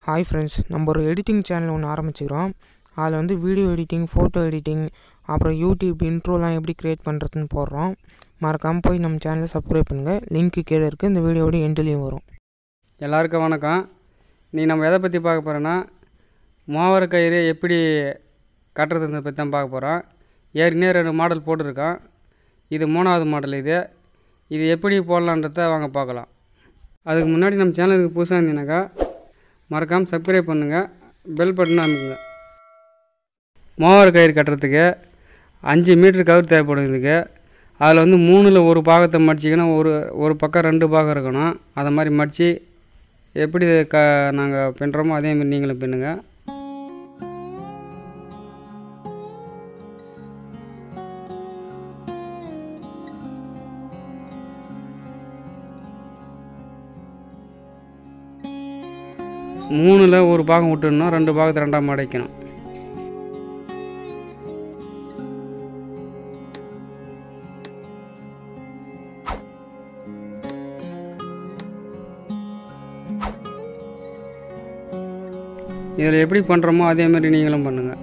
hi friends நம்ம ஒரு editing channel ஒன்று ஆரம்பிச்சுக்கிறோம் அதில் வந்து வீடியோ எடிட்டிங் ஃபோட்டோ எடிட்டிங் அப்புறம் யூடியூப் இன்ட்ரோலாம் எப்படி க்ரியேட் பண்ணுறதுன்னு போடுறோம் மறக்காமல் போய் நம்ம சேனலை சப்ஸ்கிரைப் பண்ணுங்கள் லிங்க்கு கீழே இருக்குது இந்த வீடியோட எண்ட்லேயும் வரும் எல்லாருக்கும் வணக்கம் நீ நம்ம எதை பற்றி பார்க்க போகிறோன்னா மோவர கயிறு எப்படி கட்டுறதுன்றத பற்றி தான் பார்க்க போகிறோம் ஏற்கனவே ரெண்டு மாடல் போட்டிருக்கோம் இது மூணாவது மாடல் இது இது எப்படி போடலான்றத வாங்க பார்க்கலாம் அதுக்கு முன்னாடி நம்ம சேனலுக்கு புதுசாக இருந்தீங்கன்னாக்கா மறக்காமல் சப்ஸ்கிரைப் பண்ணுங்கள் பெல் பட்டன் அமுக்குங்க மோவர கயிறு கட்டுறதுக்கு அஞ்சு மீட்ரு கவர் தேவைப்படும் இதுக்கு அதில் வந்து மூணில் ஒரு பாகத்தை மடிச்சிக்கணும் ஒரு ஒரு பக்கம் ரெண்டு பாகம் இருக்கணும் அதை மாதிரி மடித்து எப்படி க நாங்கள் பின்னுறோமோ அதேமாரி நீங்களும் பின்னுங்க மூணில் ஒரு பாகம் விட்டுடணும் ரெண்டு பாகத்தை ரெண்டாக மடைக்கணும் இதில் எப்படி பண்ணுறோமோ அதே மாதிரி நீங்களும் பண்ணுங்கள்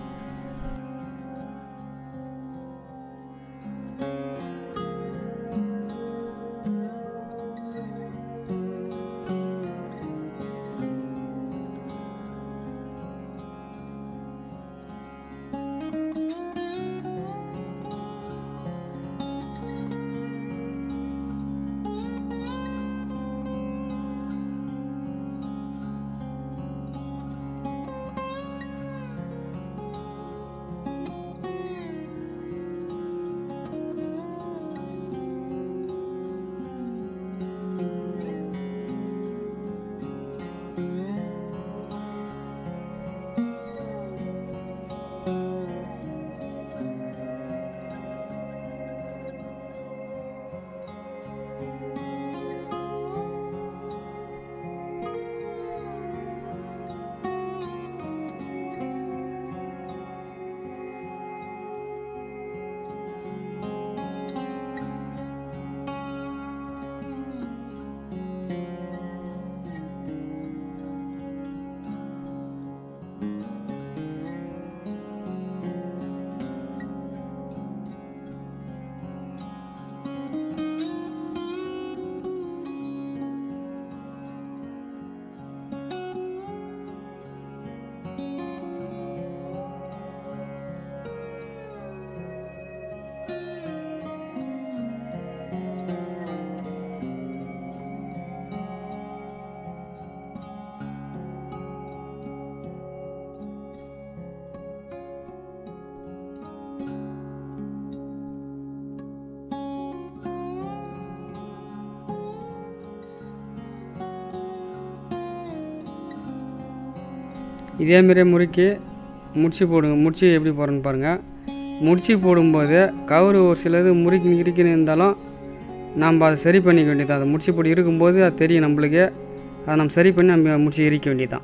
இதேமாரியே முறுக்கி முடிச்சு போடுங்க முடிச்சு எப்படி போடுறேன்னு பாருங்கள் முடிச்சு போடும்போது கவர் ஒரு சிலது முறுக்கி இறுக்கின்னு இருந்தாலும் நம்ம அதை சரி பண்ணிக்க வேண்டியது அதை முடிச்சு போட்டு இருக்கும்போது அது தெரியும் நம்மளுக்கு அதை நம்ம சரி பண்ணி நம்ம முடிச்சு இறுக்க வேண்டியதுதான்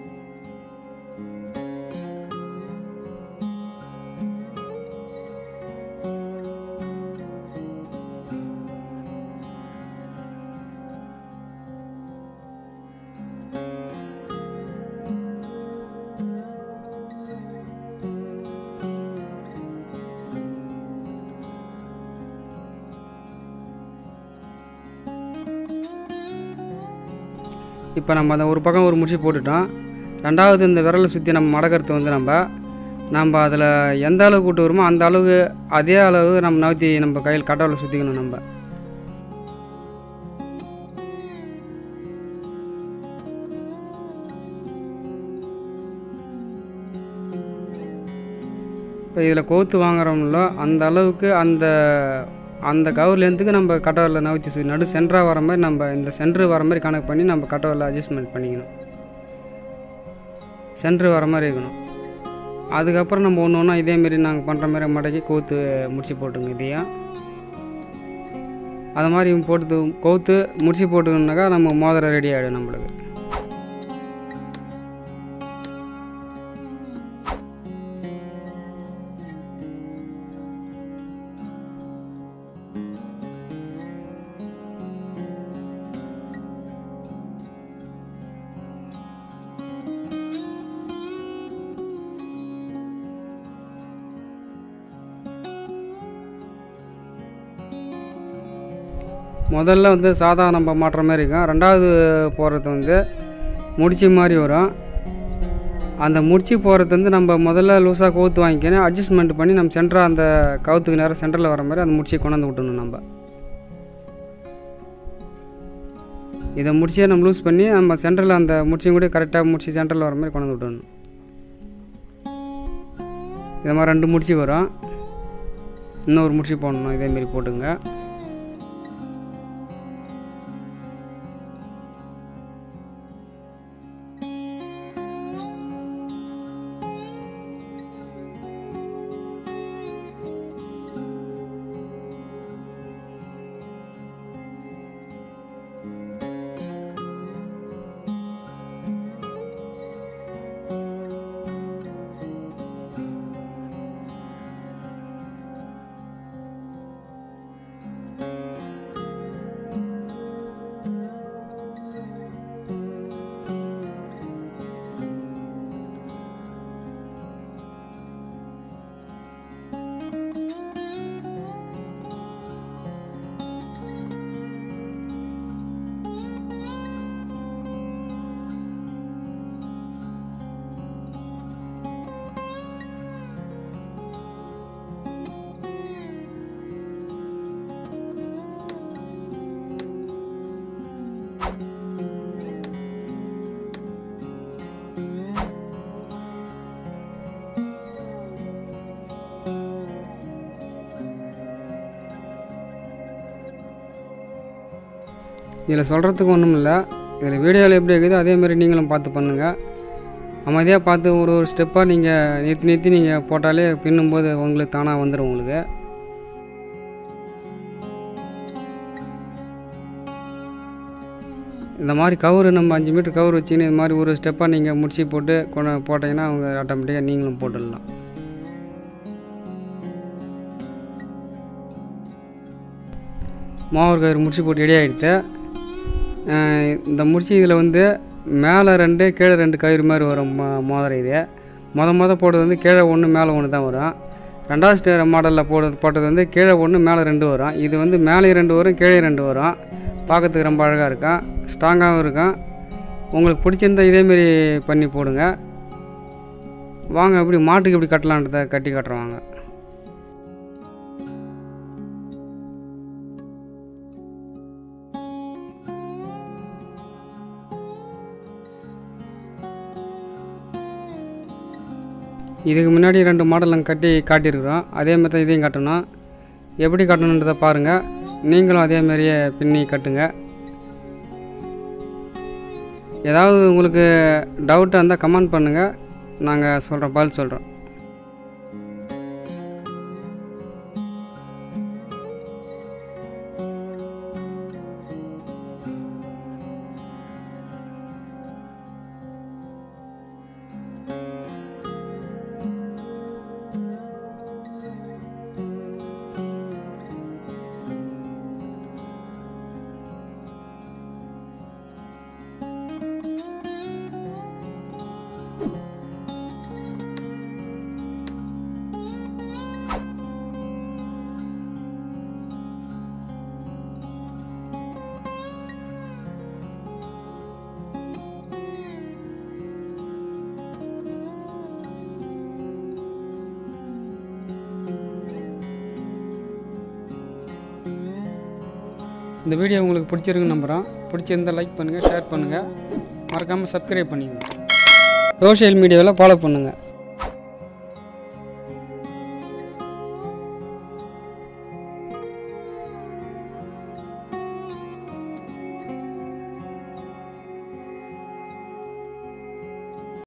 இப்போ நம்ம அந்த ஒரு பக்கம் ஒரு முடிச்சு போட்டுட்டோம் ரெண்டாவது இந்த விரலை சுற்றி நம்ம மடக்கிறது வந்து நம்ம நம்ம அதில் எந்த அளவுக்கு கூட்டு வருமோ அந்த அளவுக்கு அதே அளவு நம்ம நவுத்தி நம்ம கையில் கட்டவில் சுற்றிக்கணும் நம்ம இப்போ இதில் கோத்து வாங்குறோம்ல அந்த அளவுக்கு அந்த அந்த கவர்லேருந்துக்கு நம்ம கட்டவரில் நவுத்தி சுற்றி நடு சென்டராக வர மாதிரி நம்ம இந்த சென்ட்ரு வர மாதிரி கணக்கு பண்ணி நம்ம கட்டவரில் அட்ஜஸ்ட்மெண்ட் பண்ணிக்கணும் சென்ட்ரு வர மாதிரி இருக்கணும் அதுக்கப்புறம் நம்ம ஒன்று ஒன்றா இதேமாரி நாங்கள் பண்ணுற மாதிரி மடக்கி கோத்து முடிச்சு போட்டுங்க இதையும் அது மாதிரி போட்டு கோத்து முடிச்சு போட்டுக்கணுனாக்கா நம்ம மோதிரம் ரெடி ஆகிடும் நம்மளுக்கு முதல்ல வந்து சாதா நம்ம மாட்டுற மாதிரி இருக்கும் ரெண்டாவது போடுறது வந்து முடிச்சு மாதிரி வரும் அந்த முடிச்சு போகிறது வந்து நம்ம முதல்ல லூஸாக கவுத்து வாங்கிக்கணும் அட்ஜஸ்ட்மெண்ட் பண்ணி நம்ம சென்டராக அந்த கவுத்துக்கு நேரம் சென்டரில் வர மாதிரி அந்த முடிச்சியை கொண்டாந்து விட்டணும் நம்ம இதை முடிச்சே நம்ம லூஸ் பண்ணி நம்ம சென்டரில் அந்த முடிச்சையும் கூட கரெக்டாக முடிச்சு சென்டரில் வர மாதிரி கொண்டாந்து விட்டணும் இது மாதிரி ரெண்டு முடிச்சு வரும் இன்னொரு முடிச்சு போடணும் இதேமாரி போட்டுங்க இதில் சொல்கிறதுக்கு ஒன்றும் இல்லை இதில் வீடியோவில் எப்படி இருக்குதோ அதே மாதிரி நீங்களும் பார்த்து பண்ணுங்கள் அமைதியாக பார்த்து ஒரு ஒரு ஸ்டெப்பாக நீங்கள் நிறுத்தி நிறுத்தி நீங்கள் போட்டாலே பின்னும்போது உங்களுக்கு தானாக வந்துடும் உங்களுக்கு இந்த மாதிரி கவுரு நம்ம அஞ்சு மீட்டர் கவுர் வச்சுன்னு இது மாதிரி ஒரு ஸ்டெப்பாக நீங்கள் முடிச்சு போட்டு கொண்டு போட்டிங்கன்னா அவங்க ஆட்டோமேட்டிக்காக நீங்களும் போட்டுடலாம் மாவர் கயிறு முடிச்சு போட்டு ரெடி ஆகிடுது இந்த முடிச்சு இதில் வந்து மேலே ரெண்டு கீழே ரெண்டு கயிறு மாதிரி வரும் மோ மோதிரம் இது மொத மொத போட்டது வந்து கீழே ஒன்று மேலே ஒன்று தான் வரும் ரெண்டாவது ஸ்டே மாடலில் போடுறது போட்டது வந்து கீழே ஒன்று மேலே ரெண்டு வரும் இது வந்து மேலே ரெண்டு வரும் கீழே ரெண்டு வரும் பார்க்கறதுக்கு ரொம்ப அழகாக இருக்கும் ஸ்ட்ராங்காகவும் இருக்கும் உங்களுக்கு பிடிச்சிருந்தா இதேமாரி பண்ணி போடுங்க வாங்க எப்படி மாட்டுக்கு எப்படி கட்டலான்றதை கட்டி கட்டுறவாங்க இதுக்கு முன்னாடி ரெண்டு மாடல் நாங்கள் கட்டி காட்டியிருக்கிறோம் அதே மாதிரி தான் இதையும் கட்டணும் எப்படி கட்டணுன்றதை பாருங்கள் நீங்களும் அதே மாதிரியே பின்னி கட்டுங்க ஏதாவது உங்களுக்கு டவுட்டாக இருந்தால் கமெண்ட் பண்ணுங்கள் நாங்கள் சொல்கிறோம் பதில் சொல்கிறோம் இந்த வீடியோ உங்களுக்கு பிடிச்சிருக்குன்னு நம்புகிறோம் பிடிச்சிருந்தா லைக் பண்ணுங்கள் ஷேர் பண்ணுங்கள் மறக்காமல் சப்ஸ்கிரைப் பண்ணிக்கோங்க சோஷியல் மீடியாவில் ஃபாலோ பண்ணுங்கள்